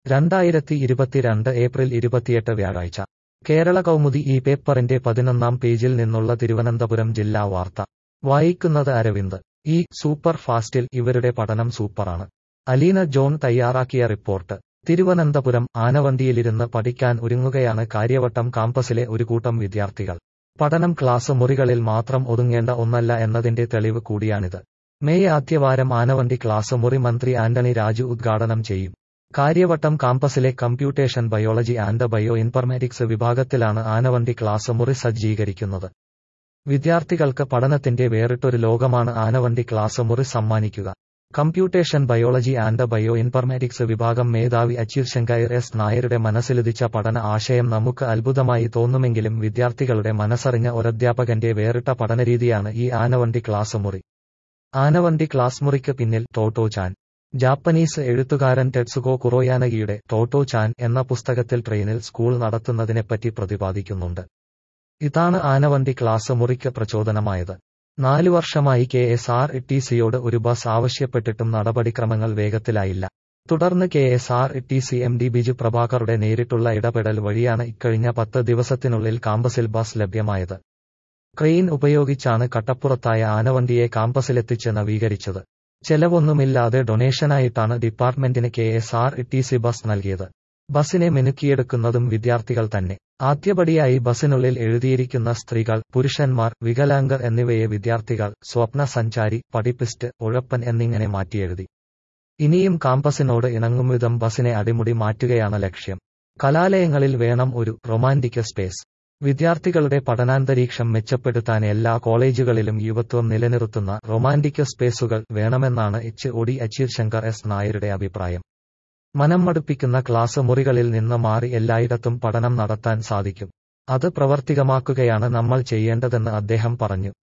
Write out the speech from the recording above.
രണ്ടായിരത്തി ഇരുപത്തിരണ്ട് ഏപ്രിൽ ഇരുപത്തിയെട്ട് വ്യാഴാഴ്ച കേരള കൗമുദി ഈ പേപ്പറിന്റെ പതിനൊന്നാം പേജിൽ നിന്നുള്ള തിരുവനന്തപുരം ജില്ലാ വാർത്ത വായിക്കുന്നത് അരവിന്ദ് ഈ സൂപ്പർ ഫാസ്റ്റിൽ ഇവരുടെ പഠനം സൂപ്പറാണ് അലീന ജോൺ തയ്യാറാക്കിയ റിപ്പോർട്ട് തിരുവനന്തപുരം ആനവണ്ടിയിലിരുന്ന് പഠിക്കാൻ ഒരുങ്ങുകയാണ് കാര്യവട്ടം കാമ്പസിലെ ഒരു കൂട്ടം വിദ്യാർത്ഥികൾ പഠനം ക്ലാസ് മുറികളിൽ മാത്രം ഒതുങ്ങേണ്ട ഒന്നല്ല എന്നതിന്റെ തെളിവ് കൂടിയാണിത് മെയ് ആദ്യവാരം ആനവണ്ടി ക്ലാസ് മുറി മന്ത്രി ആന്റണി രാജു ഉദ്ഘാടനം ചെയ്യും കാര്യവട്ടം കാമ്പസിലെ computation biology and bio informatics വിഭാഗത്തിലാണ് ആനവണ്ടി ക്ലാസ് മുറി സജ്ജീകരിക്കുന്നത് വിദ്യാർത്ഥികൾക്ക് പഠനത്തിന്റെ വേറിട്ടൊരു ലോകമാണ് ആനവണ്ടി ക്ലാസ് മുറി സമ്മാനിക്കുക computation biology and bio informatics വിഭാഗം മേധാവി അച്യുത് ശങ്കർ എസ് നായരുടെ മനസ്സിലുദിച്ച പഠന ആശയം നമുക്ക് അത്ഭുതമായി തോന്നുമെങ്കിലും വിദ്യാർത്ഥികളുടെ മനസ്സറിഞ്ഞ ഒരധ്യാപകന്റെ വേറിട്ട പഠനരീതിയാണ് ഈ ആനവണ്ടി ക്ലാസ് മുറി ആനവണ്ടി ക്ലാസ് മുറിക്ക് പിന്നിൽ ടോട്ടോ ചാൻ ജാപ്പനീസ് എഴുത്തുകാരൻ ടെറ്റ്സുകോ കുറോയാനഗിയുടെ ടോട്ടോ ചാൻ എന്ന പുസ്തകത്തിൽ ട്രെയിനിൽ സ്കൂൾ നടത്തുന്നതിനെപ്പറ്റി പ്രതിപാദിക്കുന്നുണ്ട് ഇതാണ് ആനവണ്ടി ക്ലാസ് മുറിക്ക് പ്രചോദനമായത് നാലു വർഷമായി കെ എസ് ആർ ടി സിയോട് ഒരു ബസ് ആവശ്യപ്പെട്ടിട്ടും നടപടിക്രമങ്ങൾ വേഗത്തിലായില്ല തുടർന്ന് K S R T C M D Biju പ്രഭാകറുടെ നേരിട്ടുള്ള ഇടപെടൽ വഴിയാണ് ഇക്കഴിഞ്ഞ പത്ത് ദിവസത്തിനുള്ളിൽ കാമ്പസിൽ ബസ് ലഭ്യമായത് ക്രെയിൻ ഉപയോഗിച്ചാണ് കട്ടപ്പുറത്തായ ആനവണ്ടിയെ കാമ്പസിലെത്തിച്ച് നവീകരിച്ചത് ചെലവൊന്നുമില്ലാതെ ഡൊണേഷനായിട്ടാണ് ഡിപ്പാർട്ട്മെന്റിന് K S R T C bus നൽകിയത് ബസിനെ മിനുക്കിയെടുക്കുന്നതും വിദ്യാർത്ഥികൾ തന്നെ ആദ്യപടിയായി ബസിനുള്ളിൽ എഴുതിയിരിക്കുന്ന സ്ത്രീകൾ പുരുഷന്മാർ വികലാംഗർ എന്നിവയെ വിദ്യാർത്ഥികൾ സ്വപ്ന സഞ്ചാരി പഠിപ്പിസ്റ്റ് ഉഴപ്പൻ എന്നിങ്ങനെ മാറ്റിയെഴുതി ഇനിയും കാമ്പസിനോട് ഇണങ്ങും വിധം ബസിനെ അടിമുടി മാറ്റുകയാണ് ലക്ഷ്യം കലാലയങ്ങളിൽ വേണം ഒരു റൊമാന്റിക് സ്പേസ് വിദ്യാർത്ഥികളുടെ പഠനാന്തരീക്ഷം മെച്ചപ്പെടുത്താൻ എല്ലാ കോളേജുകളിലും യുവത്വം നിലനിർത്തുന്ന റൊമാന്റിക് സ്പേസുകൾ വേണമെന്നാണ് H OD Achyut Shankar S നായരുടെ അഭിപ്രായം മനം മടുപ്പിക്കുന്ന ക്ലാസ് മുറികളിൽ നിന്ന് മാറി എല്ലായിടത്തും പഠനം നടത്താൻ സാധിക്കും അത് പ്രവർത്തികമാക്കുകയാണ് നമ്മൾ ചെയ്യേണ്ടതെന്ന് അദ്ദേഹം പറഞ്ഞു